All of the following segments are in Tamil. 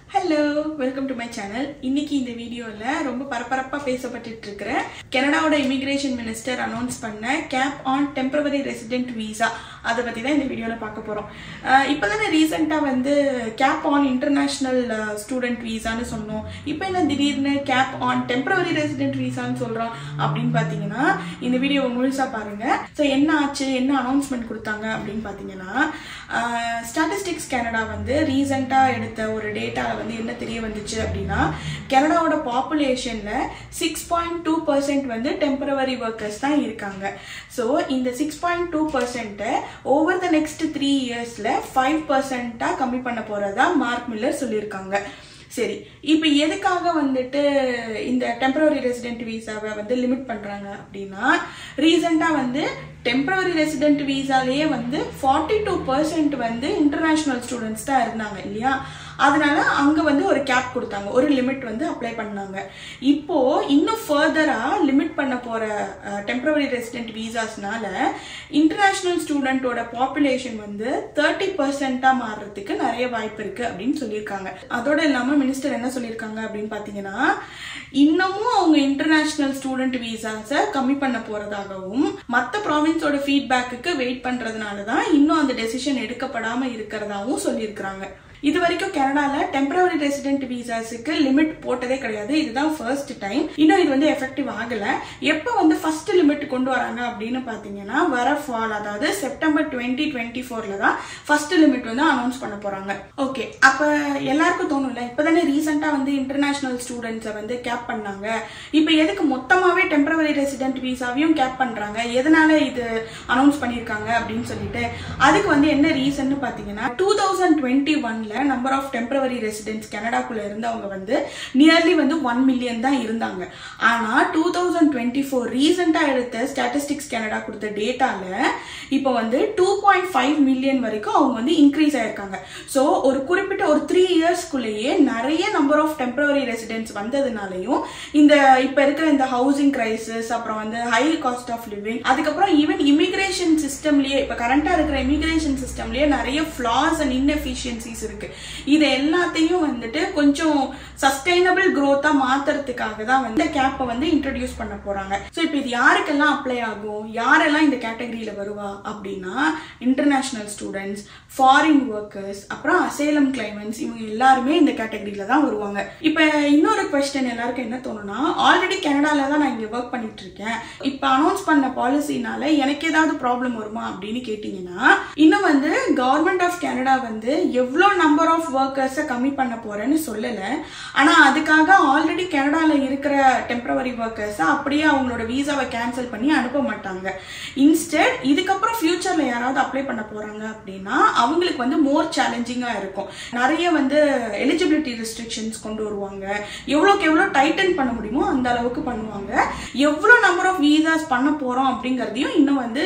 hello welcome to my channel இன்னைக்கு இந்த வீடியோவில் ரொம்ப பரபரப்பாக பேசப்பட்டுட்டு இருக்கிற கனடாவோட இமிகிரேஷன் மினிஸ்டர் அனௌன்ஸ் பண்ண cap on temporary resident visa அதை பற்றி தான் இந்த வீடியோவில் பார்க்க போகிறோம் இப்போ தானே ரீசெண்டாக வந்து கேப் ஆன் இன்டர்நேஷ்னல் ஸ்டூடெண்ட் வீசான்னு சொன்னோம் இப்போ என்ன திடீர்னு கேப் ஆன் டெம்பரவரி ரெசிடென்ட் வீசான்னு சொல்கிறோம் அப்படின்னு பார்த்தீங்கன்னா இந்த வீடியோ முழுசாக பாருங்கள் ஸோ என்ன ஆச்சு என்ன அனௌன்ஸ்மெண்ட் கொடுத்தாங்க அப்படின்னு பார்த்தீங்கன்னா ஸ்டாட்டிஸ்டிக்ஸ் கனடா வந்து ரீசெண்டாக எடுத்த ஒரு டேட்டாவில் வந்து என்ன தெரிய வந்துச்சு அப்படின்னா கனடாவோட பாப்புலேஷனில் சிக்ஸ் பாயிண்ட் டூ பர்சன்ட் வந்து டெம்பரவரி ஒர்க்கர்ஸ் தான் இருக்காங்க ஸோ இந்த சிக்ஸ் பாயிண்ட் டூ பர்சன்ட்டை ஓவர் த நெக்ஸ்ட் த்ரீ இயர்ஸில் ஃபைவ் பர்சன்ட்டாக கம்மி பண்ண போகிறதா மார்க் மில்லர் சொல்லியிருக்காங்க சரி இப்போ எதுக்காக வந்துட்டு இந்த டெம்பரவரி ரெசிடென்ட் வீசாவை வந்து லிமிட் பண்ணுறாங்க அப்படின்னா ரீசெண்டாக வந்து டெம்பரவரி ரெசிடென்ட் வீசாலேயே வந்து ஃபார்ட்டி டூ பர்சன்ட் வந்து இன்டர்நேஷ்னல் ஸ்டூடெண்ட்ஸ் தான் இருந்தாங்க இல்லையா அதனால அங்கே வந்து ஒரு கேப் கொடுத்தாங்க ஒரு லிமிட் வந்து அப்ளை பண்ணாங்க இப்போ இன்னும் ஃபர்தராக லிமிட் பண்ண போகிற டெம்பரவரி ரெசிடென்ட் வீசாஸ்னால இன்டர்நேஷ்னல் ஸ்டூடெண்ட்டோட பாப்புலேஷன் வந்து தேர்ட்டி பர்சன்ட்டாக மாறுறதுக்கு நிறைய வாய்ப்பு இருக்குது அப்படின்னு சொல்லியிருக்காங்க அதோட இல்லாமல் மினிஸ்டர் என்ன சொல்லியிருக்காங்க அப்படின்னு பார்த்தீங்கன்னா இன்னமும் அவங்க இன்டர்நேஷ்னல் ஸ்டூடெண்ட் வீசாஸை கம்மி பண்ண போகிறதாகவும் மற்ற ப்ராவின்ஸோட ஃபீட்பேக்குக்கு வெயிட் பண்ணுறதுனால தான் இன்னும் அந்த டெசிஷன் எடுக்கப்படாமல் இருக்கிறதாவும் சொல்லியிருக்கிறாங்க இது வரைக்கும் கனடால டெம்பரவரி ரெசிடென்ட் விசாஸுக்கு லிமிட் போட்டதே கிடையாது இதுதான் ஃபர்ஸ்ட் டைம் இன்னும் இது வந்து எஃபெக்டிவ் ஆகல எப்போ வந்து ஃபர்ஸ்ட் லிமிட் கொண்டு வராங்க அப்படின்னு பாத்தீங்கன்னா வர ஃபால் அதாவது செப்டம்பர் டுவெண்ட்டி டுவெண்ட்டி ஃபோர்ல தான் ஃபர்ஸ்ட் லிமிட் வந்து அனௌன்ஸ் பண்ண போறாங்க ஓகே அப்ப எல்லாருக்கும் தோணும்ல இப்பதானே ரீசெண்டா வந்து இன்டர்நேஷனல் ஸ்டூடெண்ட்ஸை வந்து கேப் பண்ணாங்க இப்போ எதுக்கு மொத்தமாவே டெம்பரவரி ரெசிடென்ட் விசாவையும் கேப் பண்றாங்க எதனால இது அனௌன்ஸ் பண்ணியிருக்காங்க அப்படின்னு சொல்லிட்டு அதுக்கு வந்து என்ன ரீசன் பாத்தீங்கன்னா டூ தௌசண்ட் டுவெண்ட்டி ஒன்ல ஒன்ல நம்பர் ஆஃப் டெம்பரவரி ரெசிடென்ட்ஸ் கனடாக்குள்ள இருந்தவங்க வந்து நியர்லி வந்து ஒன் மில்லியன் தான் இருந்தாங்க ஆனா டூ தௌசண்ட் டுவெண்ட்டி ஃபோர் ரீசெண்டா எடுத்த ஸ்டாட்டிஸ்டிக்ஸ் கனடா கொடுத்த டேட்டால இப்போ வந்து டூ பாயிண்ட் ஃபைவ் மில்லியன் வரைக்கும் அவங்க வந்து இன்க்ரீஸ் ஆயிருக்காங்க ஸோ ஒரு குறிப்பிட்ட ஒரு த்ரீ இயர்ஸ்க்குள்ளேயே நிறைய நம்பர் ஆஃப் டெம்பரவரி ரெசிடென்ட்ஸ் வந்ததுனாலையும் இந்த இப்போ இருக்கிற இந்த ஹவுசிங் கிரைசிஸ் அப்புறம் வந்து ஹை காஸ்ட் ஆஃப் லிவிங் அதுக்கப்புறம் ஈவன் இமிகிரேஷன் சிஸ்டம்லயே இப்போ கரண்டா இருக்கிற இமிகிரேஷன் சிஸ்டம்லயே நிறைய ஃபிளாஸ் அண்ட் இன்எஃபிஷியன்சிஸ் இருக்கு இது எல்லாத்தையும் வந்துட்டு கொஞ்சம் சஸ்டைனபிள் க்ரோத்தா மாத்துறதுக்காக தான் வந்து கேப்பை வந்து இன்ட்ரடியூஸ் பண்ண போறாங்க ஸோ இப்போ இது யாருக்கெல்லாம் அப்ளை ஆகும் யாரெல்லாம் இந்த கேட்டகரியில வருவா அப்படின்னா இன்டர்நேஷனல் ஸ்டூடெண்ட்ஸ் ஃபாரின் ஒர்க்கர்ஸ் அப்புறம் அசேலம் கிளைமன்ஸ் இவங்க எல்லாருமே இந்த கேட்டகரியில தான் வருவாங்க இப்போ இன்னொரு கொஸ்டின் எல்லாருக்கும் என்ன தோணும்னா ஆல்ரெடி கனடால தான் நான் இங்க ஒர்க் பண்ணிட்டு இருக்கேன் இப்போ அனௌன்ஸ் பண்ண பாலிசினால எனக்கு ஏதாவது ப்ராப்ளம் வருமா அப்படின்னு கேட்டீங்கன்னா இன்னும் வந்து கவர்மெண்ட் ஆஃப் கனடா வந்து எவ்வளோ நம்பர் ஆஃப் ஒர்க்கர்ஸை கம்மி பண்ண போறேன்னு சொல்லலை ஆனால் அதுக்காக ஆல்ரெடி கனடாவில் இருக்கிற டெம்பரவரி ஒர்க்கர்ஸை அப்படியே அவங்களோட வீசாவை கேன்சல் பண்ணி அனுப்ப மாட்டாங்க இன்ஸ்டெட் இதுக்கப்புறம் ஃபியூச்சரில் யாராவது அப்ளை பண்ண போகிறாங்க அப்படின்னா அவங்களுக்கு வந்து மோர் சேலஞ்சிங்காக இருக்கும் நிறைய வந்து எலிஜிபிலிட்டி ரெஸ்ட்ரிக்ஷன்ஸ் கொண்டு வருவாங்க எவ்வளோக்கு எவ்வளோ டைட்டன் பண்ண முடியுமோ அந்த அளவுக்கு பண்ணுவாங்க எவ்வளோ நம்பர் ஆஃப் வீசாஸ் பண்ண போகிறோம் அப்படிங்கிறதையும் இன்னும் வந்து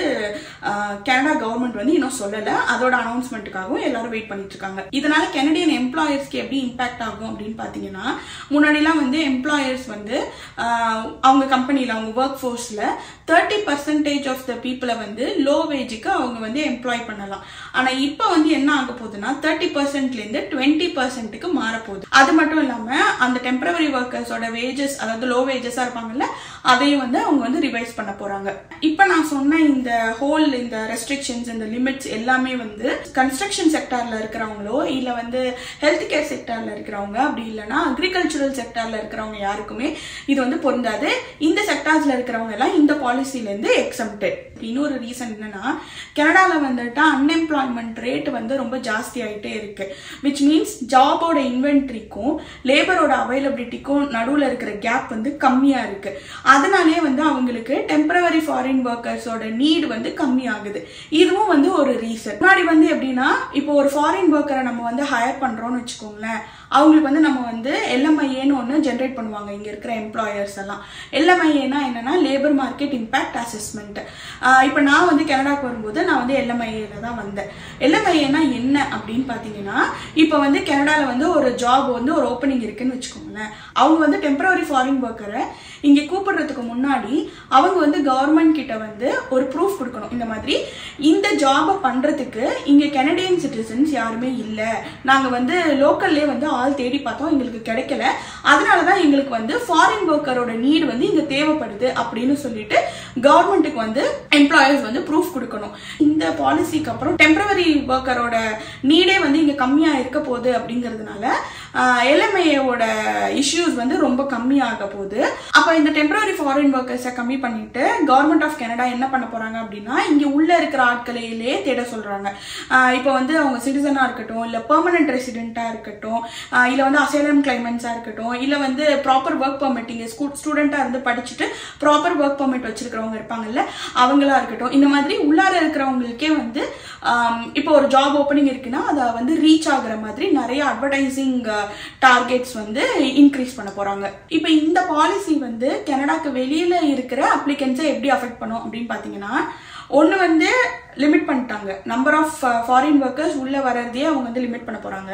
கனடா கவர்மெண்ட் வந்து இன்னும் சொல்லலை அதோட அனௌன்ஸ்மெண்ட்டுக்காகவும் எல்லாரும் வெயிட் பண்ணிட்டு இருக்காங்க இதனால கெனடியன் எம்ப்ளாயர்ஸ்க்கு எப்படி இம்பாக்ட் ஆகும் அப்படின்னு பார்த்தீங்கன்னா முன்னாடிலாம் வந்து எம்ப்ளாயர்ஸ் வந்து அவங்க கம்பெனியில் அவங்க ஒர்க் ஃபோர்ஸில் தேர்ட்டி பர்சன்டேஜ் ஆஃப் த பீப்புளை வந்து லோ வேஜுக்கு அவங்க வந்து எம்ப்ளாய் பண்ணலாம் ஆனால் இப்போ வந்து என்ன ஆக போகுதுன்னா தேர்ட்டி பர்சன்ட்லேருந்து டுவெண்ட்டி பர்சன்ட்டுக்கு மாறப்போகுது அது மட்டும் இல்லாமல் அந்த டெம்பரவரி ஒர்க்கர்ஸோட வேஜஸ் அதாவது லோ வேஜஸாக இருப்பாங்கல்ல அதையும் வந்து அவங்க வந்து ரிவைஸ் பண்ண போகிறாங்க இப்போ நான் சொன்ன இந்த ஹோல் இந்த ரெஸ்ட்ரிக்ஷன்ஸ் இந்த லிமிட்ஸ் எல்லாமே வந்து கன்ஸ்ட்ரக்ஷன் செக்டாரில் இருக்கிறவங்களோ இல்லை வந்து ஹெல்த் கேர் செக்டாரில் இருக்கிறவங்க அப்படி இல்லைன்னா அக்ரிகல்ச்சரல் செக்டாரில் இருக்கிறவங்க யாருக்குமே இது வந்து பொருந்தாது இந்த செக்டார்ஸில் இருக்கிறவங்க எல்லாம் இந்த பாலிசிலேருந்து எக்ஸம்டட் இன்னொரு ரீசன் என்னன்னா கனடாவில் வந்துட்டு அன்எம்ப்ளாய்மெண்ட் ரேட் வந்து ரொம்ப ஜாஸ்தி ஆகிட்டே இருக்கு விச் மீன்ஸ் ஜாபோட இன்வென்ட்ரிக்கும் லேபரோட அவைலபிலிட்டிக்கும் நடுவில் இருக்கிற கேப் வந்து கம்மியாக இருக்கு அதனாலே வந்து அவங்களுக்கு டெம்பரவரி ஃபாரின் ஒர்க்கர்ஸோட நீட் வந்து கம்மி ஆகுது இதுவும் வந்து ஒரு ரீசன் முன்னாடி வந்து எப்படின்னா இப்போ ஒரு ஃபாரின் ஒர்க்கரை நம்ம வந்து ஹையர் பண்ணுறோம்னு வச்சுக்கோங்களேன் அவங்களுக்கு வந்து நம்ம வந்து எல்எம்ஐஏன்னு ஒன்று ஜென்ரேட் பண்ணுவாங்க இங்கே இருக்கிற எம்ப்ளாயர்ஸ் எல்லாம் எல்எம்ஐஏனா என்னன்னா லேபர் மார்க்கெட் இம்பேக்ட் அசஸ்மெண்ட் இப்போ நான் வந்து கனடாக்கு வரும்போது நான் வந்து எல்எம்ஐஏல தான் வந்தேன் எல்எம்ஐஏனா என்ன அப்படின்னு பார்த்தீங்கன்னா இப்போ வந்து கனடாவில் வந்து ஒரு ஜாப் வந்து ஒரு ஓப்பனிங் இருக்குன்னு வச்சுக்கோங்களேன் அவங்க வந்து டெம்பரரி ஃபாரின் ஒர்க்கரை இங்கே கூப்பிடுறதுக்கு முன்னாடி அவங்க வந்து கவர்மெண்ட் கிட்ட வந்து ஒரு ப்ரூஃப் கொடுக்கணும் இந்த மாதிரி இந்த ஜாபை பண்ணுறதுக்கு இங்கே கெனடியன் சிட்டிசன்ஸ் யாருமே இல்லை நாங்கள் வந்து லோக்கல்லே வந்து ஆள் தேடி பார்த்தோம் எங்களுக்கு கிடைக்கல அதனால தான் எங்களுக்கு வந்து ஃபாரின் ஒர்க்கரோட நீடு வந்து இங்கே தேவைப்படுது அப்படின்னு சொல்லிட்டு கவர்மெண்ட்டுக்கு வந்து எம்ப்ளாயர்ஸ் வந்து ப்ரூஃப் கொடுக்கணும் இந்த பாலிசிக்கு அப்புறம் டெம்பரவரி ஒர்க்கரோட நீடே வந்து இங்கே கம்மியாக இருக்க போகுது அப்படிங்கிறதுனால எல்எம்ஏவோட இஷ்யூஸ் வந்து ரொம்ப கம்மியாக போகுது அப்போ இந்த டெம்பரரி ஃபாரின் ஒர்க்கர்ஸை கம்மி பண்ணிட்டு கவர்மெண்ட் ஆஃப் கனடா என்ன பண்ண போறாங்க அப்படின்னா இங்கே உள்ள இருக்கிற ஆட்களையிலே தேட சொல்றாங்க இப்போ வந்து அவங்க சிட்டிசனாக இருக்கட்டும் இல்லை பெர்மனன்ட் ரெசிடென்ட்டாக இருக்கட்டும் இல்லை வந்து அசைலம் கிளைமெண்ட்ஸாக இருக்கட்டும் இல்லை வந்து ப்ராப்பர் ஒர்க் பர்மிட் இங்கே ஸ்கூ ஸ்டூடெண்ட்டாக இருந்து படிச்சுட்டு ப்ராப்பர் ஒர்க் பர்மிட் வச்சிருக்கிறவங்க இருப்பாங்கல்ல அவங்களா இருக்கட்டும் இந்த மாதிரி உள்ளார இருக்கிறவங்களுக்கே வந்து இப்போ ஒரு ஜாப் ஓப்பனிங் இருக்குன்னா அதை வந்து ரீச் ஆகுற மாதிரி நிறைய அட்வர்டைசிங் டார்கெட்ஸ் வந்து இன்க்ரீஸ் பண்ண போறாங்க இப்போ இந்த பாலிசி வந்து கனடாக்கு வெளியில இருக்கிற அப்ளிகன்ஸை எப்படி அஃபெக்ட் பண்ணும் அப்படின்னு பார்த்தீங்கன்னா ஒன்று வந்து லிமிட் பண்ணிட்டாங்க நம்பர் ஆஃப் ஃபாரின் ஒர்க்கர்ஸ் உள்ளே வர்றதையே அவங்க வந்து லிமிட் பண்ண போகிறாங்க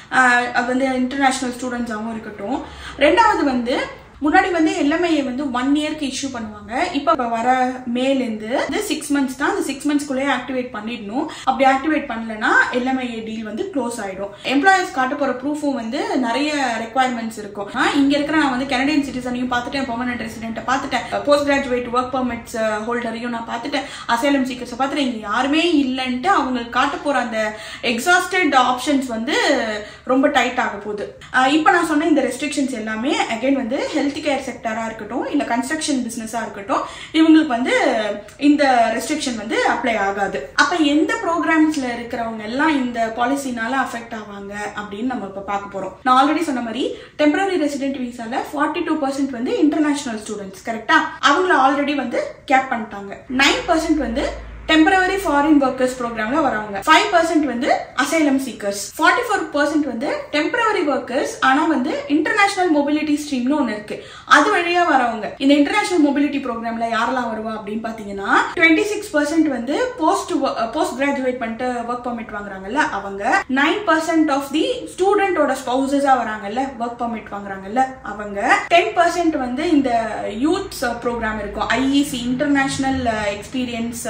அது வந்து இன்டர்நேஷ்னல் ஸ்டூடெண்ட்ஸாகவும் இருக்கட்டும் ரெண்டாவது வந்து முன்னாடி வந்து எல்எம்ஐஏ வந்து ஒன் இயர்க்கு இஷ்யூ பண்ணுவாங்க இப்போ வர மேலேருந்து வந்து சிக்ஸ் மந்த்ஸ் தான் அந்த சிக்ஸ் மந்த்ஸ்க்குள்ளே ஆக்டிவேட் பண்ணிடணும் அப்படி ஆக்டிவேட் பண்ணலன்னா எல்எம்ஐஏ டீல் வந்து க்ளோஸ் ஆயிடும் எம்ப்ளாயர்ஸ் காட்ட போற ப்ரூஃபும் வந்து நிறைய ரெக்குவயர்மெண்ட்ஸ் இருக்கும் இங்க இருக்கிற நான் வந்து கனடியன் சிட்டிசனையும் பார்த்துட்டேன் பெர்மனன்ட் ரெசிடென்ட்டை பார்த்துட்டேன் போஸ்ட் கிராஜுவேட் ஒர்க் பர்மிட்ஸ் ஹோல்டரையும் நான் பார்த்துட்டேன் அசைலம் சீக்கர்ஸை பார்த்துட்டேன் இங்க யாருமே இல்லைன்ட்டு அவங்களுக்கு காட்ட போற அந்த எக்ஸாஸ்டட் ஆப்ஷன்ஸ் வந்து ரொம்ப டைட் ஆக போகுது இப்போ நான் சொன்ன இந்த ரெஸ்ட்ரிக்ஷன்ஸ் எல்லாமே அகைன் வந்து ஹெல்த் கேர் செக்டராக இருக்கட்டும் இல்லை கன்ஸ்ட்ரக்ஷன் பிஸ்னஸாக இருக்கட்டும் இவங்களுக்கு வந்து இந்த ரெஸ்ட்ரிக்ஷன் வந்து அப்ளை ஆகாது அப்போ எந்த ப்ரோக்ராம்ஸில் இருக்கிறவங்க எல்லாம் இந்த பாலிசினால அஃபெக்ட் ஆவாங்க அப்படின்னு நம்ம இப்போ பார்க்க போகிறோம் நான் ஆல்ரெடி சொன்ன மாதிரி டெம்பரரி ரெசிடென்ட் விசால ஃபார்ட்டி டூ பர்சன்ட் வந்து இன்டர்நேஷனல் ஸ்டூடெண்ட்ஸ் கரெக்டா அவங்கள ஆல்ரெடி வந்து கேப் பண்ணிட்டாங்க நைன் பர்சன்ட் வந்து டெம்பரவரி ஃபாரின் ஒர்க்கர்ஸ் ப்ரோக்ராம்ல வரவங்க ஃபைவ் பர்சன்ட் வந்து asylum seekers forty four percent வந்து டெம்பரவரி ஒர்க்கர்ஸ் ஆனா வந்து இன்டர்நேஷனல் மொபிலிட்டி ஸ்ட்ரீம்னு ஒன்று இருக்கு அது வழியா வரவங்க இந்த இன்டர்நேஷனல் மொபிலிட்டி ப்ரோக்ராம்ல யாரெல்லாம் வருவா அப்படின்னு பாத்தீங்கன்னா டுவெண்ட்டி சிக்ஸ் பர்சன்ட் வந்து போஸ்ட் போஸ்ட் கிராஜுவேட் பண்ணிட்டு ஒர்க் பர்மிட் வாங்குறாங்கல்ல அவங்க நைன் பர்சன்ட் ஆஃப் தி ஸ்டூடெண்டோட ஸ்பௌசஸா வராங்கல்ல ஒர்க் பர்மிட் வாங்குறாங்கல்ல அவங்க டென் பர்சன்ட் வந்து இந்த யூத் ப்ரோக்ராம் இருக்கும் ஐஇசி இன்டர்நேஷனல் எக்ஸ்பீரியன்ஸ்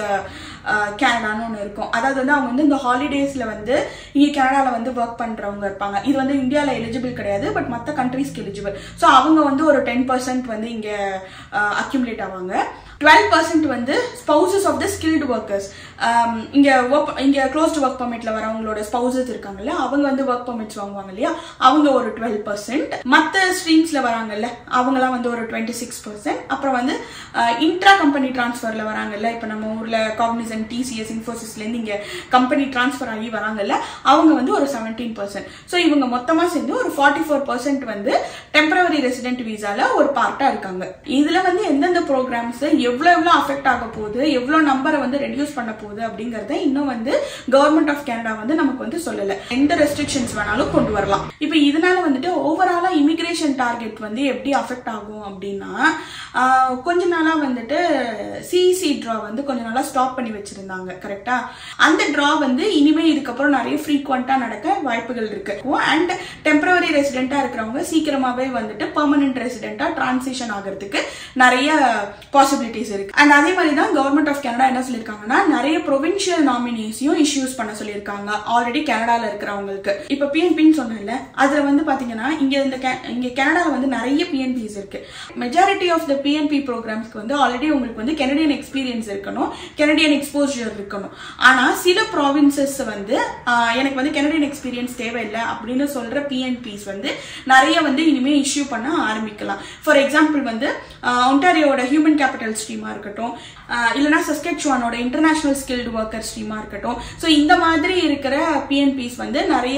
கனடான்னு ஒன்று இருக்கும் அதாவது வந்து அவங்க வந்து இந்த ஹாலிடேஸில் வந்து இங்கே கனடாவில் வந்து ஒர்க் பண்ணுறவங்க இருப்பாங்க இது வந்து இந்தியாவில் எலிஜிபிள் கிடையாது பட் மற்ற கண்ட்ரீஸ்க்கு எலிஜிபிள் ஸோ அவங்க வந்து ஒரு டென் பர்சன்ட் வந்து இங்கே அக்யூமுலேட் ஆவாங்க டுவெல் பர்சன்ட் வந்து spouses of the skilled workers இங்கே ஒர்க் இங்கே க்ளோஸ்டு ஒர்க் பர்மிட்ல வரவங்களோட ஸ்பௌசஸ் இருக்காங்கல்ல அவங்க வந்து ஒர்க் பர்மிட்ஸ் வாங்குவாங்க இல்லையா அவங்க ஒரு டுவெல் பர்சன்ட் மற்ற ஸ்ட்ரீம்ஸ்ல வராங்கல்ல அவங்கலாம் வந்து ஒரு டுவெண்ட்டி சிக்ஸ் பர்சன்ட் அப்புறம் வந்து இன்ட்ரா கம்பெனி டிரான்ஸ்ஃபர்ல வராங்கல்ல இப்போ நம்ம ஊர்ல காக்னிசன் டிசிஎஸ் இன்ஃபோசிஸ்லேருந்து இங்கே கம்பெனி டிரான்ஸ்ஃபர் ஆகி வராங்கல்ல அவங்க வந்து ஒரு செவன்டீன் பர்சன்ட் ஸோ இவங்க மொத்தமாக சேர்ந்து ஒரு ஃபார்ட்டி ஃபோர் பர்சன்ட் வந்து டெம்பரவரி ரெசிடென்ட் வீசால ஒரு பார்ட்டா இருக்காங்க இதுல வந்து எந்தெந்த ப்ரோக்ராம்ஸ் எவ்வளோ எவ்வளோ அஃபெக்ட் ஆக போகுது எவ்வளோ நம்பரை வந்து ரெடியூஸ் பண்ண போகுது அப்படிங்கறத இன்னும் வந்து கவர்மெண்ட் ஆஃப் கனடா வந்து நமக்கு வந்து சொல்லல எந்த ரெஸ்ட்ரிக்ஷன்ஸ் வேணாலும் கொண்டு வரலாம் இப்போ இதனால வந்துட்டு ஓவராலா இமிகிரேஷன் டார்கெட் வந்து எப்படி அஃபெக்ட் ஆகும் அப்படின்னா கொஞ்ச நாளா வந்துட்டு சிஇசி ட்ரா வந்து கொஞ்ச நாளா ஸ்டாப் பண்ணி வச்சிருந்தாங்க கரெக்டா அந்த ட்ரா வந்து இனிமே இதுக்கப்புறம் நிறைய ஃப்ரீக்வெண்டா நடக்க வாய்ப்புகள் இருக்கு அண்ட் டெம்பரவரி ரெசிடென்ட்டா இருக்கிறவங்க சீக்கிரமாவே வந்துட்டு பெர்மனன்ட் ரெசிடென்ட்டா டிரான்சிஷன் ஆகிறதுக்கு நிறைய பாசிபிலிட்டிஸ் இருக்கு அண்ட் அதே மாதிரி தான் கவர்மெண்ட் ஆஃப் கனடா என்ன சொல்லியிருக்காங்கன்னா நிறைய ப்ரொவின்ஷியல் நாமினிஸையும் இஷ்யூஸ் பண்ண சொல்லியிருக்காங்க ஆல்ரெடி கனடால இருக்கிறவங்களுக்கு இப்போ பிஎன்பின்னு சொன்னேன்ல அதுல வந்து பாத்தீங்கன்னா இங்க இந்த இங்க கனடால வந்து நிறைய பிஎன்பிஸ் இருக்கு மெஜாரிட்டி ஆஃப் த பிஎன்பி ப்ரோக்ராம்ஸ்க்கு வந்து ஆல்ரெடி உங்களுக்கு வந்து கெனடியன் எக்ஸ்பீரியன்ஸ் இருக்கணும் கெனடியன் எக்ஸ்போஜர் இருக்கணும் ஆனா சில ப்ராவின்சஸ் வந்து எனக்கு வந்து கெனடியன் எக்ஸ்பீரியன்ஸ் தேவையில்லை அப்படின்னு சொல்ற பிஎன்பிஸ் வந்து நிறைய வந்து இனிமே இஷ்யூ பண்ண ஆரம்பிக்கலாம் ஃபார் எக்ஸாம்பிள் வந்து ஒன்டாரியோட ஹியூமன் கேபிட்டல் ஸ்ட்ரீமா இருக்கட்டும் இல்லைனா சஸ்கெட்சுவானோட இன்டர்நேஷனல் ஸ்கில்டு ஒர்க்கர் ஸ்ட்ரீமா இருக்கட்டும் ஸோ இந்த மாதிரி இருக்கிற பிஎன்பிஸ் வந்து நிறைய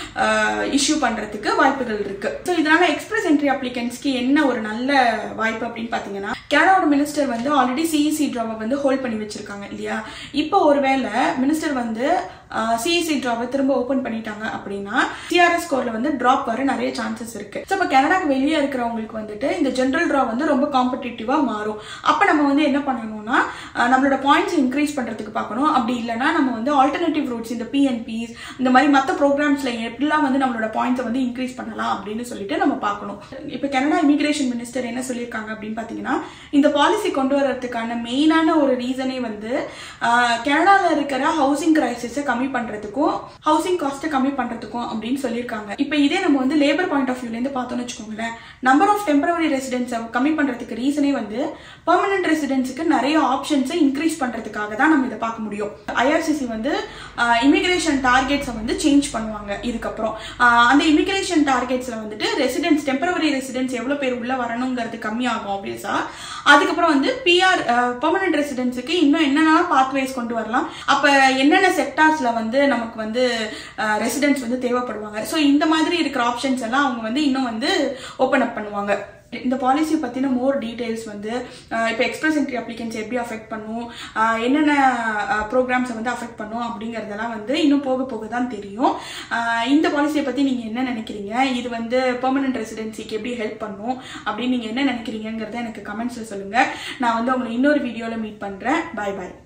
இஷ்யூ பண்றதுக்கு வாய்ப்புகள் இருக்கு ஸோ இதனால எக்ஸ்பிரஸ் என்ட்ரி அப்ளிகன்ஸ்க்கு என்ன ஒரு நல்ல வாய்ப்பு அப்படின்னு பாத்தீங்கன்னா கனடாவோட மினிஸ்டர் வந்து ஆல்ரெடி சிஇசி ட்ராவை வந்து ஹோல்ட் பண்ணி வச்சிருக்காங்க இல்லையா இப்போ ஒருவேளை மினிஸ்டர் வந்து சிஎஸ்சி ட்ராவை திரும்ப ஓப்பன் பண்ணிட்டாங்க அப்படின்னா சிஆர்எஸ் ஸ்கோர்ல வந்து ட்ராப் வர நிறைய சான்சஸ் இருக்கு ஸோ இப்போ கனடாக்கு வெளியே இருக்கிறவங்களுக்கு வந்துட்டு இந்த ஜென்ரல் ட்ரா வந்து ரொம்ப காம்படிட்டிவா மாறும் அப்போ நம்ம வந்து என்ன பண்ணணும்னா அஹ், நம்மளோட பாயிண்ட்ஸ் இன்க்ரீஸ் பண்றதுக்கு பார்க்கணும் அப்படி இல்லைன்னா நம்ம வந்து ஆல்டர்னேட்டிவ் ரூட்ஸ் இந்த பிஎன்பிஸ் இந்த மாதிரி மற்ற ப்ரோக்ராம்ஸ்ல எப்படிலாம் வந்து நம்மளோட பாயிண்ட்ஸை வந்து இன்க்ரீஸ் பண்ணலாம் அப்படின்னு சொல்லிட்டு நம்ம பார்க்கணும் இப்போ கனடா இமிகிரேஷன் மினிஸ்டர் என்ன சொல்லியிருக்காங்க அப்படின்னு பார்த்தீங்கன்னா இந்த பாலிசி கொண்டு வரதுக்கான மெயினான ஒரு ரீசனே வந்து ஆஹ், கனடால இருக்கிற ஹவுசிங் கிரைசிஸை கம்மி பண்றதுக்கும் ஹவுசிங் காஸ்ட்டை கம்மி பண்றதுக்கும் அப்படின்னு சொல்லியிருக்காங்க இப்போ இதே நம்ம வந்து லேபர் பாயிண்ட் ஆஃப் வியூலேருந்து பார்த்தோம்னு வச்சுக்கோங்களேன் நம்பர் ஆஃப் டெம்பரவரி ரெசிடென்ட்ஸை கம்மி பண்றதுக்கு ரீசனே வந்து பெர்மனன்ட் ரெசிடென்ட்ஸுக்கு நிறைய ஆப்ஷன்ஸை இன்க்ரீஸ் பண்றதுக்காக தான் நம்ம இதை பார்க்க முடியும் ஐஆர்சிசி வந்து இமிகிரேஷன் டார்கெட்ஸை வந்து சேஞ்ச் பண்ணுவாங்க இதுக்கப்புறம் ஆஹ் அந்த இமிகிரேஷன் டார்கெட்ஸ்ல வந்துட்டு ரெசிடென்ட்ஸ் டெம்பரவரி ரெசிடென்ட்ஸ் எவ்வளோ பேர் உள்ள வரணுங்கிறது கம்மியாகும் ஆப்வியஸா அதுக்கப்புறம் வந்து பிஆர் பெர்மனன்ட் ரெசிடென்ட்ஸுக்கு இன்னும் என்னென்ன பாத்வேஸ் கொண்டு வரலாம் அப்ப என்னென்ன செக்டார்ஸ்ல வந்து நமக்கு வந்து ரெசிடென்ட்ஸ் வந்து தேவைப்படுவாங்க ஸோ இந்த மாதிரி இருக்கிற ஆப்ஷன்ஸ் எல்லாம் அவங்க வந்து இன்னும் வந்து ஓப்பன் அப் பண்ணுவாங்க இந்த பாலிசி பற்றின மோர் டீடைல்ஸ் வந்து இப்போ எக்ஸ்பிரஸ் என்ட்ரி அப்ளிகன்ஸ் எப்படி அஃபெக்ட் பண்ணும் ஆஹ் என்னென்ன ப்ரோக்ராம்ஸை வந்து அஃபெக்ட் பண்ணும் அப்படிங்கிறதெல்லாம் வந்து இன்னும் போக போக தான் தெரியும் ஆஹ் இந்த பாலிசியை பற்றி நீங்கள் என்ன நினைக்கிறீங்க இது வந்து பெர்மனன்ட் ரெசிடென்சிக்கு எப்படி ஹெல்ப் பண்ணும் அப்படின்னு நீங்கள் என்ன நினைக்கிறீங்கிறத எனக்கு கமெண்ட்ஸில் சொல்லுங்கள் நான் வந்து உங்களை இன்னொரு வீடியோவில் மீட் பண்ணுறேன் பாய் பாய்